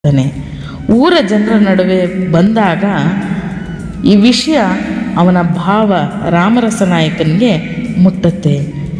ತಾನೆ ಊರ ಜನರ ನಡುವೆ ಬಂದಾಗ ಈ ವಿಷಯ ಅವನ ಭಾವ ರಾಮರಸ ನಾಯಕನಿಗೆ ಮುಟ್ಟತ್ತೆ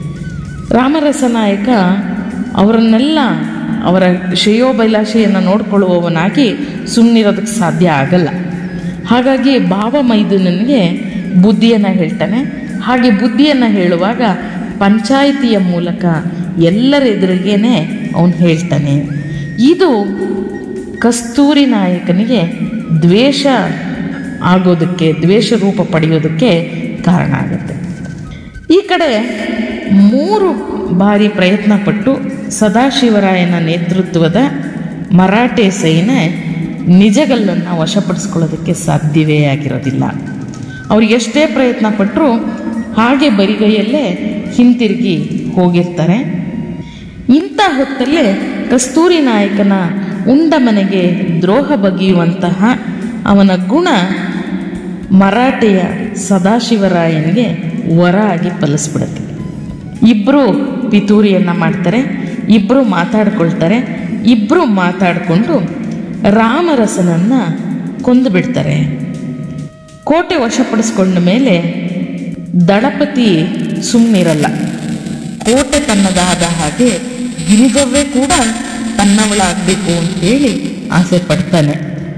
ರಾಮರಸ ನಾಯಕ ಅವರನ್ನೆಲ್ಲ ಅವರ ಶ್ರೇಯೋಭಿಲಾಷೆಯನ್ನು ನೋಡ್ಕೊಳ್ಳುವವನಾಗಿ ಸುಮ್ಮನಿರೋದಕ್ಕೆ ಸಾಧ್ಯ ಆಗಲ್ಲ ಹಾಗಾಗಿ ಭಾವ ಮೈದುನನಿಗೆ ಬುದ್ಧಿಯನ್ನು ಹೇಳ್ತಾನೆ ಹಾಗೆ ಬುದ್ಧಿಯನ್ನು ಹೇಳುವಾಗ ಪಂಚಾಯಿತಿಯ ಮೂಲಕ ಎಲ್ಲರ ಎದುರಿಗೇನೆ ಅವನು ಹೇಳ್ತಾನೆ ಇದು ಕಸ್ತೂರಿ ನಾಯಕನಿಗೆ ದ್ವೇಷ ಆಗೋದಕ್ಕೆ ದ್ವೇಷ ರೂಪ ಪಡೆಯೋದಕ್ಕೆ ಕಾರಣ ಆಗುತ್ತೆ ಈ ಕಡೆ ಮೂರು ಬಾರಿ ಪ್ರಯತ್ನ ಪಟ್ಟು ಸದಾಶಿವರಾಯನ ನೇತೃತ್ವದ ಮರಾಠೆ ಸೇನೆ ನಿಜಗಲ್ಲನ್ನು ವಶಪಡಿಸ್ಕೊಳ್ಳೋದಕ್ಕೆ ಸಾಧ್ಯವೇ ಆಗಿರೋದಿಲ್ಲ ಅವ್ರು ಎಷ್ಟೇ ಪ್ರಯತ್ನ ಪಟ್ಟರೂ ಹಾಗೆ ಬರಿಗೈಯಲ್ಲೇ ಹಿಂತಿರುಗಿ ಹೋಗಿರ್ತಾರೆ ಇಂಥ ಹೊತ್ತಲ್ಲೇ ಕಸ್ತೂರಿ ನಾಯಕನ ಉಂಡ ಮನೆಗೆ ದ್ರೋಹ ಬಗೆಯುವಂತಹ ಅವನ ಗುಣ ಮರಾಠೆಯ ಸದಾಶಿವರಾಯನಿಗೆ ವರ ಆಗಿ ಫಲಿಸ್ಬಿಡುತ್ತೆ ಇಬ್ಬರು ಪಿತೂರಿಯನ್ನು ಮಾಡ್ತಾರೆ ಇಬ್ಬರು ಮಾತಾಡ್ಕೊಳ್ತಾರೆ ಇಬ್ಬರು ಮಾತಾಡಿಕೊಂಡು ರಾಮರಸನನ್ನು ಕೊಂದು ಬಿಡ್ತಾರೆ ಕೋಟೆ ವಶಪಡಿಸ್ಕೊಂಡ ಮೇಲೆ ದಳಪತಿ ಸುಮ್ಮನಿರಲ್ಲ ಕೋಟೆ ತನ್ನದಾದ ಹಾಗೆ ಗಿರಿಜವ್ವೆ ಕೂಡ ತನ್ನವಳಾಗಬೇಕು ಅಂತ ಹೇಳಿ ಆಸೆ ಪಡ್ತಾನೆ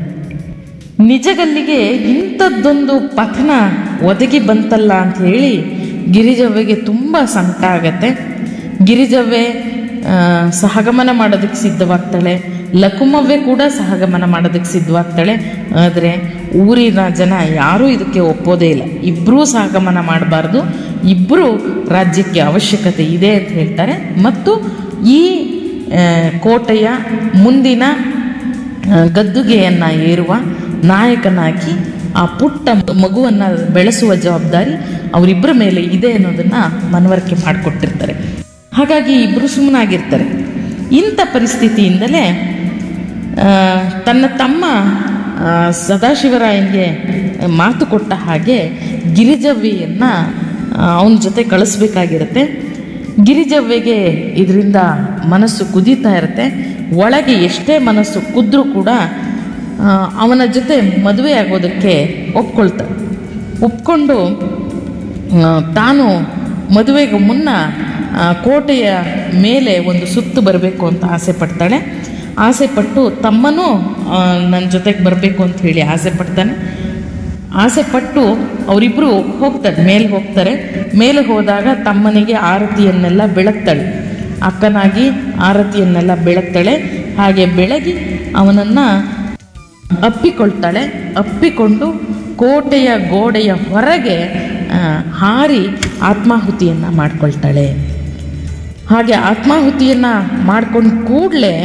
ನಿಜಗಲ್ಲಿಗೆ ಇಂಥದ್ದೊಂದು ಪಥನ ಒದಗಿ ಬಂತಲ್ಲ ಅಂತ ಹೇಳಿ ಗಿರಿಜವ್ವೆಗೆ ತುಂಬ ಸಂಕಟ ಆಗತ್ತೆ ಗಿರಿಜವ್ವೆ ಆ, ಸಹಗಮನ ಮಾಡೋದಕ್ಕೆ ಸಿದ್ಧವಾಗ್ತಾಳೆ ಲಕುಮವ್ವೆ ಕೂಡ ಸಹಗಮನ ಮಾಡೋದಕ್ಕೆ ಸಿದ್ಧವಾಗ್ತಾಳೆ ಆದರೆ ಊರಿನ ಜನ ಯಾರೂ ಇದಕ್ಕೆ ಒಪ್ಪೋದೇ ಇಲ್ಲ ಇಬ್ಬರೂ ಸಹಗಮನ ಮಾಡಬಾರ್ದು ಇಬ್ಬರು ರಾಜ್ಯಕ್ಕೆ ಅವಶ್ಯಕತೆ ಇದೆ ಅಂತ ಹೇಳ್ತಾರೆ ಮತ್ತು ಈ ಆ, ಕೋಟೆಯ ಮುಂದಿನ ಆ, ಗದ್ದುಗೆಯನ್ನು ಏರುವ ನಾಯಕನಾಗಿ ಆ ಪುಟ್ಟ ಮಗುವನ್ನು ಬೆಳೆಸುವ ಜವಾಬ್ದಾರಿ ಅವರಿಬ್ಬರ ಮೇಲೆ ಇದೆ ಅನ್ನೋದನ್ನು ಮನವರಿಕೆ ಮಾಡಿಕೊಟ್ಟಿರ್ತಾರೆ ಹಾಗಾಗಿ ಇಬ್ಬರು ಸುಮ್ಮನಾಗಿರ್ತಾರೆ ಇಂಥ ಪರಿಸ್ಥಿತಿಯಿಂದಲೇ ಆ, ತನ್ನ ತಮ್ಮ ಆ, ಸದಾಶಿವರಾಯನಿಗೆ ಮಾತು ಕೊಟ್ಟ ಹಾಗೆ ಗಿರಿಜವ್ವೆಯನ್ನು ಅವನ ಜೊತೆ ಕಳಿಸ್ಬೇಕಾಗಿರುತ್ತೆ ಗಿರಿಜವ್ವೆಗೆ ಇದರಿಂದ ಮನಸ್ಸು ಕುದೀತಾ ಇರುತ್ತೆ ಒಳಗೆ ಎಷ್ಟೇ ಮನಸ್ಸು ಕುದ್ರೂ ಕೂಡ ಆ, ಅವನ ಜೊತೆ ಮದುವೆ ಆಗೋದಕ್ಕೆ ಒಪ್ಕೊಳ್ತಾಳೆ ಒಪ್ಕೊಂಡು ಆ, ತಾನು ಮದುವೆಗೆ ಮುನ್ನ ಆ, ಕೋಟೆಯ ಮೇಲೆ ಒಂದು ಸುತ್ತು ಬರಬೇಕು ಅಂತ ಆಸೆ ಪಡ್ತಾಳೆ ಆಸೆ ಪಟ್ಟು ತಮ್ಮನೂ ನನ್ನ ಜೊತೆಗೆ ಬರಬೇಕು ಅಂತ ಹೇಳಿ ಆಸೆ ಪಡ್ತಾನೆ ಆಸೆ ಪಟ್ಟು ಅವರಿಬ್ಬರು ಹೋಗ್ತಾರೆ ಮೇಲೆ ಹೋಗ್ತಾರೆ ಮೇಲೆ ಹೋದಾಗ ತಮ್ಮನಿಗೆ ಆರತಿಯನ್ನೆಲ್ಲ ಬೆಳಗ್ತಾಳೆ ಅಕ್ಕನಾಗಿ ಆರತಿಯನ್ನೆಲ್ಲ ಬೆಳಗ್ತಾಳೆ ಹಾಗೆ ಬೆಳಗಿ ಅವನನ್ನು ಅಪ್ಪಿಕೊಳ್ತಾಳೆ ಅಪ್ಪಿಕೊಂಡು ಕೋಟೆಯ ಗೋಡೆಯ ಹೊರಗೆ ಆ, ಹಾರಿ ಆತ್ಮಾಹುತಿಯನ್ನು ಮಾಡ್ಕೊಳ್ತಾಳೆ ಹಾಗೆ ಆತ್ಮಾಹುತಿಯನ್ನು ಮಾಡ್ಕೊಂಡು ಕೂಡಲೇ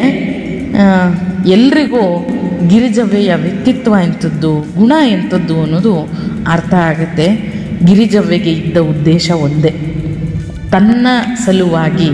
ಎಲ್ರಿಗೂ ಗಿರಿಜವ್ವೆಯ ವ್ಯಕ್ತಿತ್ವ ಎಂಥದ್ದು ಗುಣ ಎಂಥದ್ದು ಅನ್ನೋದು ಅರ್ಥ ಆಗುತ್ತೆ ಗಿರಿಜವ್ವೆಗೆ ಇದ್ದ ಉದ್ದೇಶ ಒಂದೇ ತನ್ನ ಸಲುವಾಗಿ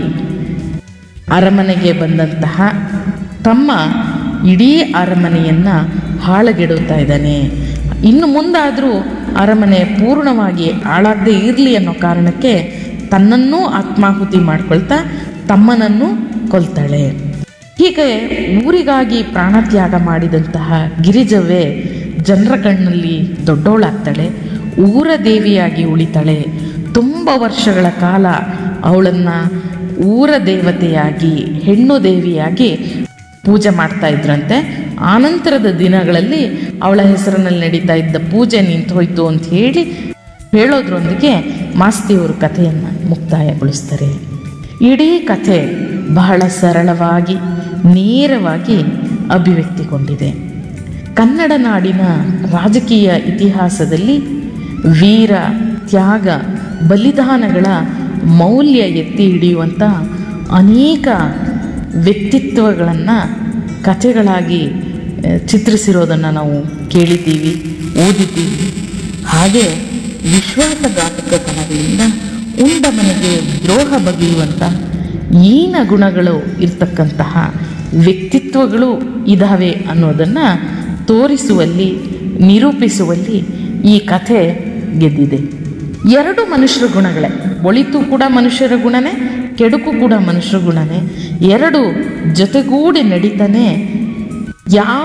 ಅರಮನೆಗೆ ಬಂದಂತಹ ತಮ್ಮ ಇಡೀ ಅರಮನೆಯನ್ನು ಹಾಳಗೆಡುತ್ತಾ ಇದ್ದಾನೆ ಇನ್ನು ಮುಂದಾದರೂ ಅರಮನೆ ಪೂರ್ಣವಾಗಿ ಹಾಳಾಗದೇ ಇರಲಿ ಅನ್ನೋ ಕಾರಣಕ್ಕೆ ತನ್ನನ್ನೂ ಆತ್ಮಾಹುತಿ ಮಾಡ್ಕೊಳ್ತಾ ತಮ್ಮನನ್ನು ಕೊಲ್ತಾಳೆ ಹೀಗೆ ಊರಿಗಾಗಿ ಪ್ರಾಣತ್ಯಾಗ ಮಾಡಿದಂತಹ ಗಿರಿಜವ್ವೆ ಜನರ ಕಣ್ಣಲ್ಲಿ ದೊಡ್ಡವಳಾಗ್ತಾಳೆ ಊರ ದೇವಿಯಾಗಿ ಉಳಿತಾಳೆ ತುಂಬ ವರ್ಷಗಳ ಕಾಲ ಅವಳನ್ನು ಊರ ದೇವತೆಯಾಗಿ ಹೆಣ್ಣು ದೇವಿಯಾಗಿ ಪೂಜೆ ಮಾಡ್ತಾ ಇದ್ರಂತೆ ಆನಂತರದ ದಿನಗಳಲ್ಲಿ ಅವಳ ಹೆಸರಿನಲ್ಲಿ ನಡೀತಾ ಇದ್ದ ಪೂಜೆ ನಿಂತು ಹೋಯ್ತು ಅಂತ ಹೇಳಿ ಹೇಳೋದ್ರೊಂದಿಗೆ ಮಾಸ್ತಿಯವರು ಕಥೆಯನ್ನು ಮುಕ್ತಾಯಗೊಳಿಸ್ತಾರೆ ಇಡೀ ಕಥೆ ಬಹಳ ಸರಳವಾಗಿ ನೇರವಾಗಿ ಅಭಿವ್ಯಕ್ತಿಗೊಂಡಿದೆ ಕನ್ನಡ ನಾಡಿನ ರಾಜಕೀಯ ಇತಿಹಾಸದಲ್ಲಿ ವೀರ ತ್ಯಾಗ ಬಲಿದಾನಗಳ ಮೌಲ್ಯ ಎತ್ತಿ ಹಿಡಿಯುವಂಥ ಅನೇಕ ವ್ಯಕ್ತಿತ್ವಗಳನ್ನು ಕಥೆಗಳಾಗಿ ಆ, ಚಿತ್ರಿಸಿರೋದನ್ನು ನಾವು ಕೇಳಿದ್ದೀವಿ ಓದಿದ್ದೀವಿ ಹಾಗೆ ವಿಶ್ವಾಸಘಾತಕತನಗಳಿಂದ ಉಂಡ ಮನೆಗೆ ದ್ರೋಹ ಬಗೆಯುವಂಥ ಈನ ಗುಣಗಳು ಇರ್ತಕ್ಕಂತಹ ವ್ಯಕ್ತಿತ್ವಗಳು ಇದ್ದಾವೆ ಅನ್ನೋದನ್ನು ತೋರಿಸುವಲ್ಲಿ ನಿರೂಪಿಸುವಲ್ಲಿ ಈ ಕಥೆ ಗೆದ್ದಿದೆ ಎರಡು ಮನುಷ್ಯರ ಗುಣಗಳೇ ಒಳಿತು ಕೂಡ ಮನುಷ್ಯರ ಗುಣನೇ ಕೆಡುಕು ಕೂಡ ಮನುಷ್ಯರ ಗುಣನೇ ಎರಡು ಜೊತೆಗೂಡಿ ನಡೀತಾನೆ ಯಾವ